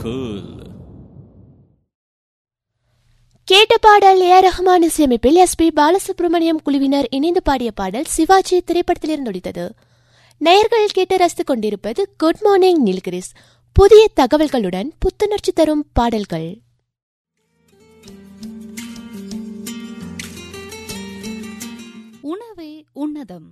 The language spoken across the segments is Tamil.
கூல் கேட்ட பாடல் ஏ ரஹ்மான் இசையமைப்பில் எஸ் பி பாலசுப்ரமணியம் குழுவினர் இணைந்து பாடிய பாடல் சிவாஜி திரைப்படத்திலிருந்து நடித்தது நேயர்கள் கேட்டு ரசித்துக் கொண்டிருப்பது குட் மார்னிங் நீல்கிரிஸ் புதிய தகவல்களுடன் புத்துணர்ச்சி தரும் பாடல்கள் உணவே உன்னதம்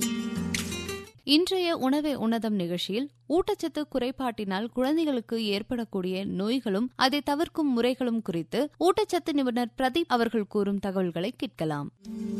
இன்றைய உணவே உன்னதம் நிகழ்ச்சியில் ஊட்டச்சத்து குறைபாட்டினால் குழந்தைகளுக்கு ஏற்படக்கூடிய நோய்களும் அதை தவிர்க்கும் முறைகளும் குறித்து ஊட்டச்சத்து நிபுணர் பிரதீப் அவர்கள் கூறும் தகவல்களை கேட்கலாம்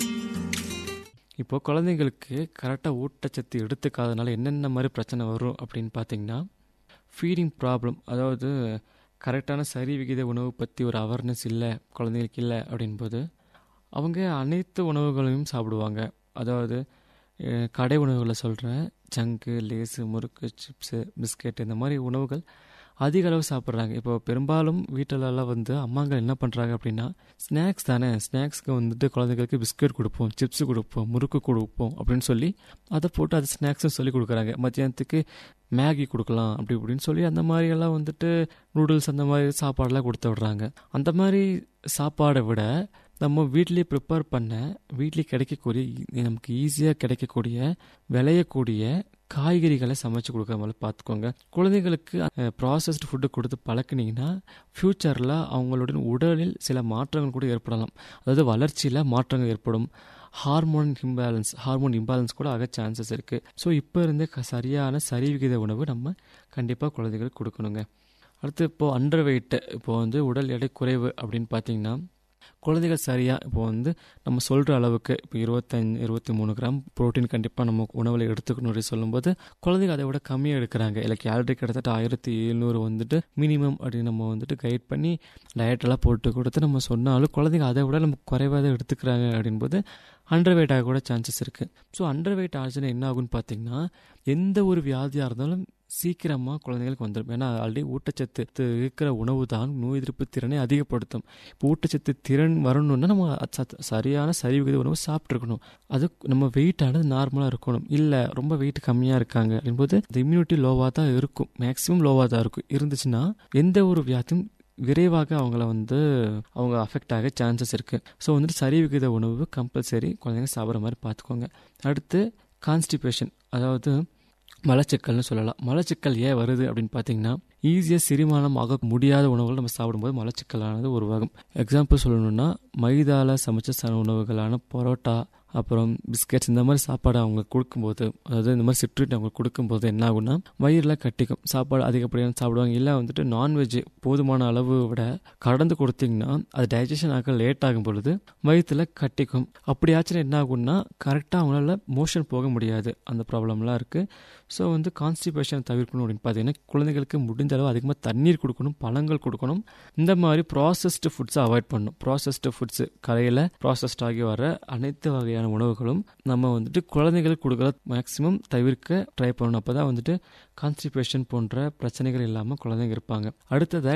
இப்போ குழந்தைங்களுக்கு கரெக்டாக ஊட்டச்சத்து எடுத்துக்காதனால என்னென்ன மாதிரி பிரச்சனை வரும் அப்படின்னு பார்த்தீங்கன்னா ஃபீடிங் ப்ராப்ளம் அதாவது கரெக்டான சரி விகித உணவு பற்றி ஒரு அவேர்னஸ் இல்லை குழந்தைங்களுக்கு இல்லை அப்படின்போது அவங்க அனைத்து உணவுகளையும் சாப்பிடுவாங்க அதாவது அஹ், கடை உணவுகளை சொல்கிறேன் ஜங்கு லேஸு முறுக்கு சிப்ஸு பிஸ்கெட் இந்த மாதிரி உணவுகள் அதிக அளவு சாப்பிட்றாங்க இப்போ பெரும்பாலும் வீட்டிலலாம் வந்து அம்மாங்கள் என்ன பண்ணுறாங்க அப்படின்னா ஸ்நாக்ஸ் தானே ஸ்நாக்ஸ்க்கு வந்துட்டு குழந்தைங்களுக்கு பிஸ்கெட் கொடுப்போம் சிப்ஸ் கொடுப்போம் முறுக்கு கொடுப்போம் அப்படின்னு சொல்லி அதை போட்டு அது ஸ்நாக்ஸும் சொல்லி கொடுக்குறாங்க மத்தியானத்துக்கு மேகி கொடுக்கலாம் அப்படி இப்படின்னு சொல்லி அந்த மாதிரியெல்லாம் வந்துட்டு நூடுல்ஸ் அந்த மாதிரி சாப்பாடெல்லாம் கொடுத்து விடுறாங்க அந்த மாதிரி சாப்பாடை விட நம்ம வீட்லேயே ப்ரிப்பேர் பண்ண வீட்லேயே கிடைக்கக்கூடிய ஈ- நமக்கு ஈஸியாக கிடைக்கக்கூடிய விளையக்கூடிய காய்கறிகளை சமைச்சு கொடுக்குற மாதிரி பார்த்துக்கோங்க குழந்தைங்களுக்கு ப்ராசஸ்டு ஃபுட்டு கொடுத்து பழக்குனீங்கன்னா ஃப்யூச்சரில் அவங்களுடைய உடலில் சில மாற்றங்கள் கூட ஏற்படலாம் அதாவது வளர்ச்சியில் மாற்றங்கள் ஏற்படும் ஹார்மோன் இம்பேலன்ஸ் ஹார்மோன் இம்பேலன்ஸ் கூட ஆக சான்சஸ் இருக்குது ஸோ இப்போ இருந்தே க சரியான சரிவிகித உணவு நம்ம கண்டிப்பாக குழந்தைகளுக்கு கொடுக்கணுங்க அடுத்து இப்போது அண்டர் வெயிட்டு இப்போ வந்து உடல் எடை குறைவு அப்படின்னு பார்த்தீங்கன்னா குழந்தைகள் சரியாக இப்போ வந்து நம்ம சொல்கிற அளவுக்கு இப்போ இருபத்தஞ்சு இருபத்தி மூணு கிராம் புரோட்டீன் கண்டிப்பாக நம்ம உணவில் எடுத்துக்கணும் அப்படின்னு சொல்லும்போது குழந்தைங்க அதை விட கம்மியாக எடுக்கிறாங்க இல்லை கேலரி கிட்டத்தட்ட ஆயிரத்தி எழுநூறு வந்துட்டு மினிமம் அப்படின்னு நம்ம வந்துட்டு கைட் பண்ணி டயட்டெல்லாம் போட்டு கொடுத்து நம்ம சொன்னாலும் குழந்தைங்க அதை விட நம்ம குறைவாக தான் எடுத்துக்கிறாங்க அப்படின்போது அண்டர் வெயிட் ஆக கூட சான்சஸ் இருக்குது ஸோ அண்டர் வெயிட் ஆச்சுன்னா என்ன ஆகும்னு பார்த்தீங்கன்னா எந்த ஒரு வியாதியாக இருந்தாலும் சீக்கிரமாக குழந்தைங்களுக்கு வந்துடும் ஏன்னா ஆல்ரெடி ஊட்டச்சத்து இருக்கிற உணவு தான் நோய் எதிர்ப்பு திறனை அதிகப்படுத்தும் இப்போ ஊட்டச்சத்து திறன் வரணும்னா நம்ம சத்- சரியான சரிவிகித உணவு சாப்பிட்ருக்கணும் அது நம்ம வெயிட் ஆனது நார்மலாக இருக்கணும் இல்லை ரொம்ப வெயிட் கம்மியாக இருக்காங்க அப்படின்போது இந்த இம்யூனிட்டி லோவாக தான் இருக்கும் மேக்ஸிமம் லோவாக தான் இருக்கும் இருந்துச்சுன்னா எந்த ஒரு வியாதியும் விரைவாக அவங்கள வந்து அவங்க அஃபெக்ட் ஆக சான்சஸ் இருக்குது ஸோ வந்துட்டு சரிவிகித உணவு கம்பல்சரி குழந்தைங்க சாப்பிட்ற மாதிரி பார்த்துக்கோங்க அடுத்து கான்ஸ்டிபேஷன் அதாவது மலச்சிக்கல்னு சொல்லலாம் மலச்சிக்கல் ஏன் வருது அப்படின்னு பார்த்தீங்கன்னா ஈஸியாக செரிமானம் ஆக முடியாத உணவுகள் நம்ம சாப்பிடும்போது மலச்சிக்கலானது உருவாகும் எக்ஸாம்பிள் சொல்லணும்னா மைதால சமைச்ச ச உணவுகளான பரோட்டா அப்புறம் பிஸ்கெட்ஸ் இந்த மாதிரி சாப்பாடு அவங்க கொடுக்கும்போது அதாவது இந்த மாதிரி சிட்ரூட் அவங்க கொடுக்கும்போது என்ன ஆகும்னா வயிறில் கட்டிக்கும் சாப்பாடு அதிகப்படியான சாப்பிடுவாங்க இல்லை வந்துட்டு நான்வெஜ் போதுமான அளவு விட கடந்து கொடுத்தீங்கன்னா அது டைஜஷன் ஆக லேட் ஆகும் பொழுது வயிற்றுல கட்டிக்கும் அப்படியாச்சும் என்ன ஆகும்னா கரெக்டாக அவங்களால மோஷன் போக முடியாது அந்த ப்ராப்ளம்லாம் இருக்குது ஸோ வந்து கான்ஸ்டிபேஷன் தவிர்க்கணும் அப்படின்னு பார்த்தீங்கன்னா குழந்தைங்களுக்கு முடிஞ்ச அளவு அதிகமாக தண்ணீர் கொடுக்கணும் பழங்கள் கொடுக்கணும் இந்த மாதிரி ப்ராசஸ்டு ஃபுட்ஸை அவாய்ட் பண்ணணும் ப்ராசஸ்டு ஃபுட்ஸு கடையில் ப்ராசஸ்ட் ஆகி வர அனைத்து வகையான உணவுகளும் நம்ம வந்துட்டு குழந்தைகளுக்கு கொடுக்குற மேக்ஸிமம் தவிர்க்க ட்ரை பண்ணணும் அப்போ தான் வந்துட்டு கான்ஸ்டிபேஷன் போன்ற பிரச்சனைகள் இல்லாமல் குழந்தைங்க இருப்பாங்க அடுத்ததாக